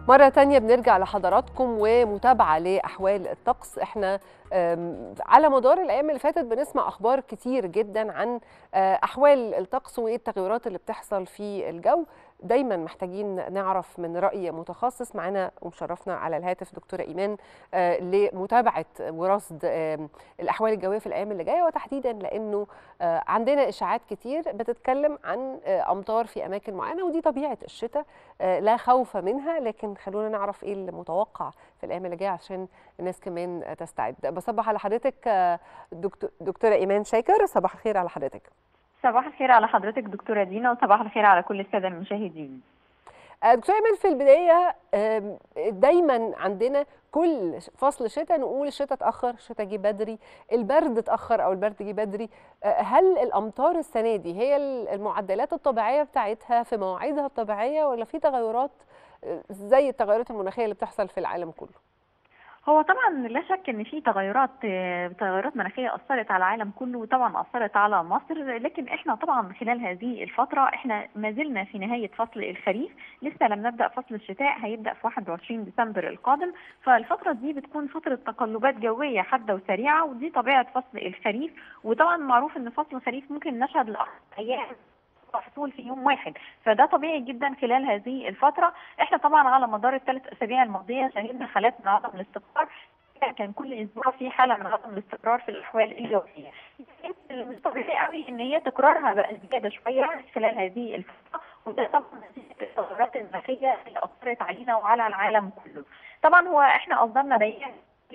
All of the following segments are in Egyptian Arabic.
مرة تانية بنرجع لحضراتكم ومتابعة لأحوال الطقس احنا آم، على مدار الأيام اللي فاتت بنسمع أخبار كتير جدا عن آه، أحوال الطقس وإيه التغيرات اللي بتحصل في الجو دايما محتاجين نعرف من رأي متخصص معانا ومشرفنا على الهاتف دكتورة إيمان آه، لمتابعة ورصد آم، الأحوال الجوية في الأيام اللي جاية وتحديدا لأنه آه، عندنا إشاعات كتير بتتكلم عن آه، أمطار في أماكن معينة ودي طبيعة الشتاء آه، لا خوف منها لكن خلونا نعرف ايه المتوقع في الايام اللي جايه عشان الناس كمان آه، تستعد بصبح على حضرتك آه، دكتور دكتوره ايمان شاكر صباح الخير على حضرتك صباح الخير على حضرتك دكتورة دينا وصباح الخير على كل السادة المشاهدين آه، دكتوره ايمان في البدايه آم، دايما عندنا كل فصل شتاء نقول الشتاء اتاخر الشتاء جه بدري البرد اتاخر او البرد جه بدري آه، هل الامطار السنه دي هي المعدلات الطبيعيه بتاعتها في مواعيدها الطبيعيه ولا في تغيرات آه، زي التغيرات المناخيه اللي بتحصل في العالم كله هو طبعا لا شك ان في تغيرات آه، تغيرات مناخيه اثرت على العالم كله وطبعا اثرت على مصر لكن احنا طبعا خلال هذه الفتره احنا ما زلنا في نهايه فصل الخريف لسه لم نبدا فصل الشتاء هيبدا في 21 ديسمبر القادم فالفتره دي بتكون فتره تقلبات جويه حاده وسريعه ودي طبيعه فصل الخريف وطبعا معروف ان فصل الخريف ممكن نشهد لأربع ايام محصول في يوم واحد فده طبيعي جدا خلال هذه الفترة احنا طبعا على مدار الثلاث اسابيع الماضية شهدنا حالات من عدم الاستقرار كان كل اسبوع في حالة من عدم الاستقرار في الاحوال الجوية اللي مش طبيعي قوي ان هي تكرارها بقى زيادة شوية خلال هذه الفترة وده طبعا نتيجة التغيرات المناخية اللي اثرت علينا وعلى العالم كله طبعا هو احنا اصدرنا بيان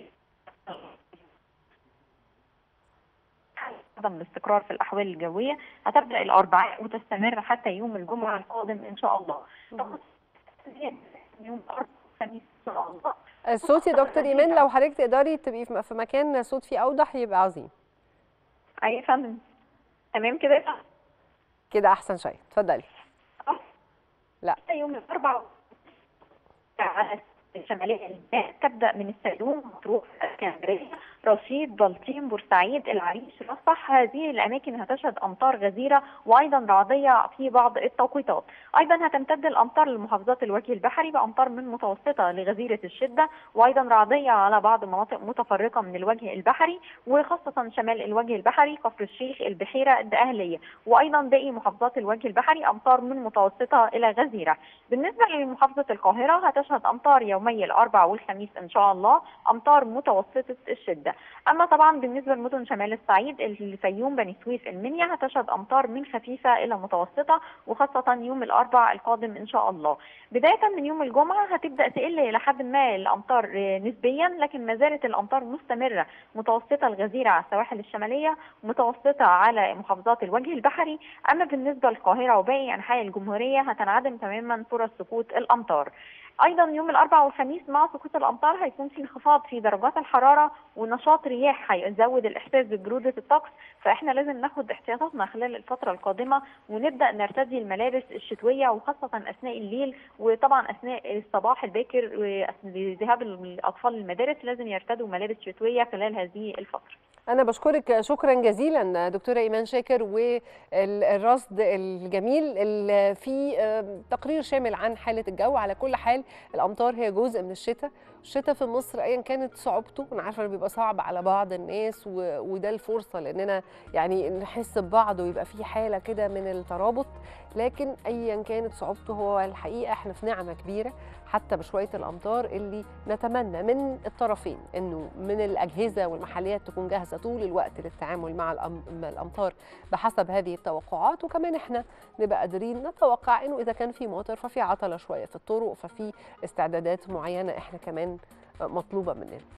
عدم الاستقرار في الأحوال الجوية هتبدأ الأربعاء وتستمر حتى يوم الجمعة القادم إن شاء الله طبعاً يوم الأربعاء والخميس إن شاء الله الصوت يا دكتور ايمان لو حضرتك تقدري تبقي في في مكان صوت فيه اوضح يبقى عظيم أي فندم تمام كده كده احسن شويه اتفضلي لا. يوم الأربعاء على الشمالية للبنان تبدأ من السلوم مطروح اسكندرية رشيد بلطيم بورسعيد العريش رفح هذه الأماكن هتشهد أمطار غزيرة وأيضا رعدية في بعض التوقيتات أيضا هتمتد الأمطار لمحافظات الوجه البحري بأمطار من متوسطة لغزيرة الشدة وأيضا رعدية على بعض مناطق متفرقة من الوجه البحري وخاصة شمال الوجه البحري كفر الشيخ البحيرة الدقهلية وأيضا باقي محافظات الوجه البحري أمطار من متوسطة إلى غزيرة بالنسبة لمحافظة القاهرة هتشهد أمطار يومي الأربع والخميس إن شاء الله أمطار متوسطة الشدة أما طبعا بالنسبة لمدن شمال الصعيد الفيوم بني سويف المنيا هتشهد أمطار من خفيفة إلى متوسطة وخاصة يوم الأربع القادم إن شاء الله بداية من يوم الجمعة هتبدأ تقل إلى حد ما الأمطار آه، نسبيا لكن ما زالت الأمطار مستمرة متوسطة الغزيرة على السواحل الشمالية متوسطة على محافظات الوجه البحري أما بالنسبة للقاهرة وباقي أنحاء الجمهورية هتنعدم تماما فرص سقوط الأمطار ايضا يوم الاربعاء والخميس مع سقوط الامطار هيكون في انخفاض في درجات الحراره ونشاط رياح هيزود الاحساس ببروده الطقس فاحنا لازم ناخد احتياطاتنا خلال الفتره القادمه ونبدا نرتدي الملابس الشتويه وخاصه اثناء الليل وطبعا اثناء الصباح الباكر وذهاب الاطفال للمدارس لازم يرتدوا ملابس شتويه خلال هذه الفتره انا بشكرك شكرا جزيلا دكتوره ايمان شاكر والرصد الجميل اللي في آه، تقرير شامل عن حاله الجو على كل حال الامطار هي جزء من الشتاء الشتاء في مصر ايا كانت صعوبته انا عارفه إنه بيبقى صعب على بعض الناس و- وده الفرصه لاننا يعني نحس ببعض ويبقى في حاله كده من الترابط لكن ايا كانت صعوبته هو الحقيقه احنا في نعمه كبيره حتى بشويه الامطار اللي نتمنى من الطرفين انه من الاجهزه والمحليات تكون جاهزه طول الوقت للتعامل مع الأم- الامطار بحسب هذه التوقعات وكمان احنا نبقى قادرين نتوقع انه اذا كان في مطر ففي عطله شويه في الطرق ففي استعدادات معينه احنا كمان مطلوبه مننا